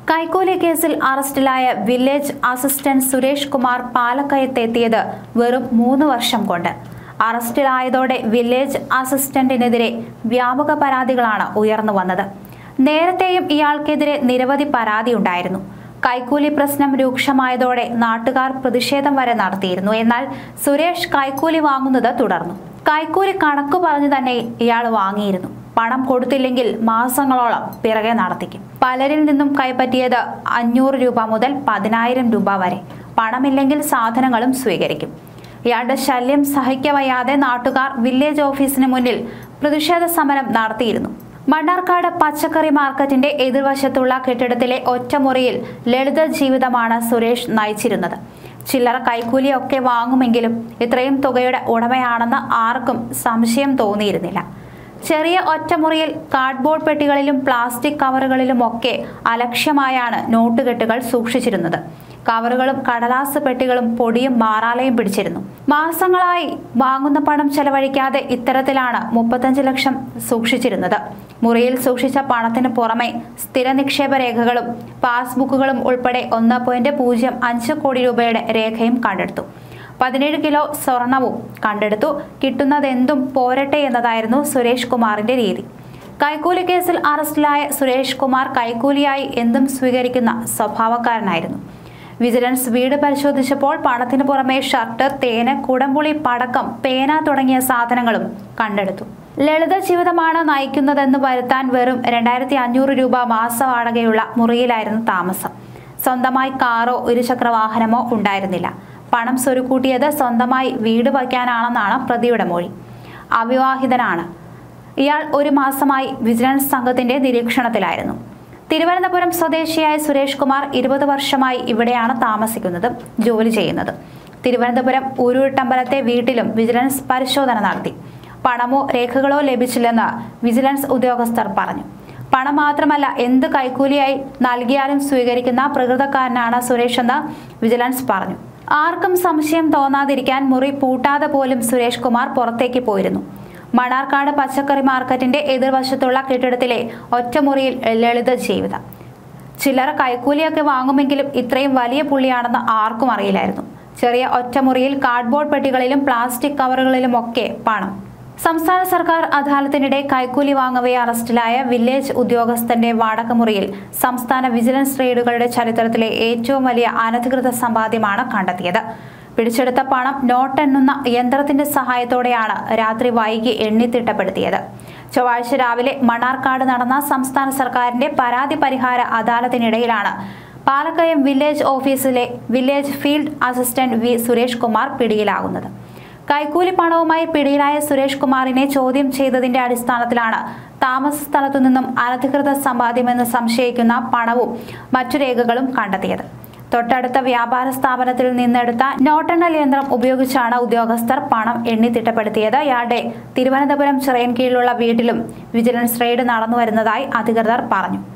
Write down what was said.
കൈക്കൂലി കേസിൽ അറസ്റ്റിലായ വില്ലേജ് അസിസ്റ്റന്റ് സുരേഷ് കുമാർ പാലക്കയത്തെത്തിയത് വെറും മൂന്ന് വർഷം കൊണ്ട് അറസ്റ്റിലായതോടെ വില്ലേജ് അസിസ്റ്റന്റിനെതിരെ വ്യാപക പരാതികളാണ് ഉയർന്നു വന്നത് നേരത്തെയും ഇയാൾക്കെതിരെ നിരവധി പരാതിയുണ്ടായിരുന്നു കൈക്കൂലി പ്രശ്നം രൂക്ഷമായതോടെ നാട്ടുകാർ പ്രതിഷേധം വരെ നടത്തിയിരുന്നു എന്നാൽ സുരേഷ് കൈക്കൂലി വാങ്ങുന്നത് തുടർന്നു കൈക്കൂലി കണക്ക് പറഞ്ഞു തന്നെ ഇയാൾ വാങ്ങിയിരുന്നു പണം കൊടുത്തില്ലെങ്കിൽ മാസങ്ങളോളം പിറകെ നടത്തിക്കും പലരിൽ നിന്നും കൈപ്പറ്റിയത് അഞ്ഞൂറ് രൂപ മുതൽ പതിനായിരം രൂപ വരെ പണമില്ലെങ്കിൽ സാധനങ്ങളും സ്വീകരിക്കും ഇയാളുടെ ശല്യം സഹിക്കവയ്യാതെ നാട്ടുകാർ വില്ലേജ് ഓഫീസിന് മുന്നിൽ പ്രതിഷേധ സമരം നടത്തിയിരുന്നു മണ്ണാർക്കാട് പച്ചക്കറി മാർക്കറ്റിന്റെ എതിർവശത്തുള്ള കെട്ടിടത്തിലെ ഒറ്റമുറിയിൽ ലളിത ജീവിതമാണ് സുരേഷ് നയിച്ചിരുന്നത് ചില്ലറ കൈക്കൂലിയൊക്കെ വാങ്ങുമെങ്കിലും ഇത്രയും തുകയുടെ ഉടമയാണെന്ന് ആർക്കും സംശയം തോന്നിയിരുന്നില്ല ചെറിയ ഒറ്റമുറിയിൽ കാർഡ്ബോർഡ് പെട്ടികളിലും പ്ലാസ്റ്റിക് കവറുകളിലുമൊക്കെ അലക്ഷ്യമായാണ് നോട്ടുകെട്ടുകൾ സൂക്ഷിച്ചിരുന്നത് കവറുകളും കടലാസ് പെട്ടികളും പൊടിയും മാറാലയും പിടിച്ചിരുന്നു മാസങ്ങളായി വാങ്ങുന്ന പണം ചെലവഴിക്കാതെ ഇത്തരത്തിലാണ് മുപ്പത്തഞ്ച് ലക്ഷം സൂക്ഷിച്ചിരുന്നത് മുറിയിൽ സൂക്ഷിച്ച പണത്തിന് പുറമെ സ്ഥിര നിക്ഷേപ രേഖകളും പാസ്ബുക്കുകളും ഉൾപ്പെടെ ഒന്ന് പോയിന്റ് പൂജ്യം അഞ്ച് കോടി രൂപയുടെ രേഖയും കണ്ടെടുത്തു പതിനേഴ് കിലോ സ്വർണവും കണ്ടെടുത്തു കിട്ടുന്നതെന്തും പോരട്ടെ എന്നതായിരുന്നു സുരേഷ് കുമാറിന്റെ രീതി കൈക്കൂലി കേസിൽ അറസ്റ്റിലായ സുരേഷ് കുമാർ കൈക്കൂലിയായി എന്തും സ്വീകരിക്കുന്ന സ്വഭാവക്കാരനായിരുന്നു വിജിലൻസ് വീട് പരിശോധിച്ചപ്പോൾ പണത്തിന് പുറമെ ഷർട്ട് തേന് കുടംപുളി പടക്കം പേന തുടങ്ങിയ സാധനങ്ങളും കണ്ടെടുത്തു ലളിത ജീവിതമാണ് നയിക്കുന്നതെന്ന് വരുത്താൻ വെറും രണ്ടായിരത്തി അഞ്ഞൂറ് രൂപ മാസ വാടകയുള്ള മുറിയിലായിരുന്നു താമസം സ്വന്തമായി കാറോ ഇരുചക്ര വാഹനമോ ഉണ്ടായിരുന്നില്ല പണം സ്വരുക്കൂട്ടിയത് സ്വന്തമായി വീട് വയ്ക്കാനാണെന്നാണ് പ്രതിയുടെ മൊഴി അവിവാഹിതനാണ് ഇയാൾ ഒരു മാസമായി വിജിലൻസ് സംഘത്തിന്റെ നിരീക്ഷണത്തിലായിരുന്നു തിരുവനന്തപുരം സ്വദേശിയായ സുരേഷ് കുമാർ ഇരുപത് വർഷമായി ഇവിടെയാണ് താമസിക്കുന്നതും ജോലി ചെയ്യുന്നത് തിരുവനന്തപുരം ഊരൂട്ടമ്പലത്തെ വീട്ടിലും വിജിലൻസ് പരിശോധന നടത്തി പണമോ രേഖകളോ ലഭിച്ചില്ലെന്ന് വിജിലൻസ് ഉദ്യോഗസ്ഥർ പറഞ്ഞു പണം മാത്രമല്ല എന്ത് കൈക്കൂലിയായി നൽകിയാലും സ്വീകരിക്കുന്ന പ്രകൃതക്കാരനാണ് സുരേഷ് എന്ന് വിജിലൻസ് പറഞ്ഞു ആർക്കും സംശയം തോന്നാതിരിക്കാൻ മുറി പൂട്ടാതെ പോലും സുരേഷ് കുമാർ പുറത്തേക്ക് പോയിരുന്നു മണാർക്കാട് പച്ചക്കറി മാർക്കറ്റിന്റെ എതിർവശത്തുള്ള കെട്ടിടത്തിലെ ഒറ്റമുറിയിൽ ലളിത ജീവിതം ചില്ലറ കൈക്കൂലിയൊക്കെ വാങ്ങുമെങ്കിലും ഇത്രയും വലിയ പുള്ളിയാണെന്ന് ആർക്കും അറിയില്ലായിരുന്നു ചെറിയ ഒറ്റമുറിയിൽ കാർഡ്ബോർഡ് പെട്ടികളിലും പ്ലാസ്റ്റിക് കവറുകളിലുമൊക്കെ പണം സംസ്ഥാന സർക്കാർ അദാലത്തിനിടെ കൈക്കൂലി വാങ്ങവേ അറസ്റ്റിലായ വില്ലേജ് ഉദ്യോഗസ്ഥന്റെ വാടകമുറിയിൽ സംസ്ഥാന വിജിലൻസ് റെയ്ഡുകളുടെ ചരിത്രത്തിലെ ഏറ്റവും വലിയ അനധികൃത സമ്പാദ്യമാണ് കണ്ടെത്തിയത് പിടിച്ചെടുത്ത പണം നോട്ടെണ്ണുന്ന യന്ത്രത്തിന്റെ സഹായത്തോടെയാണ് രാത്രി വൈകി എണ്ണിത്തിട്ടപ്പെടുത്തിയത് ചൊവ്വാഴ്ച രാവിലെ മണ്ണാർക്കാട് നടന്ന സംസ്ഥാന സർക്കാരിന്റെ പരാതി പരിഹാര അദാലത്തിനിടയിലാണ് പാലക്കയം വില്ലേജ് ഓഫീസിലെ village field assistant V Suresh Kumar പിടിയിലാകുന്നത് കൈക്കൂലി പണവുമായി പിടിയിലായ സുരേഷ് കുമാറിനെ ചോദ്യം ചെയ്തതിന്റെ അടിസ്ഥാനത്തിലാണ് താമസ സ്ഥലത്തു നിന്നും അനധികൃത സമ്പാദ്യമെന്ന് സംശയിക്കുന്ന പണവും മറ്റു രേഖകളും കണ്ടെത്തിയത് തൊട്ടടുത്ത വ്യാപാര സ്ഥാപനത്തിൽ നിന്നെടുത്ത നോട്ടെണ്ണൽ യന്ത്രം ഉപയോഗിച്ചാണ് ഉദ്യോഗസ്ഥർ പണം എണ്ണിത്തിട്ടപ്പെടുത്തിയത് ഇയാളുടെ തിരുവനന്തപുരം ചിറയൻകീഴിലുള്ള വീട്ടിലും വിജിലൻസ് റെയ്ഡ് നടന്നുവരുന്നതായി അധികൃതർ പറഞ്ഞു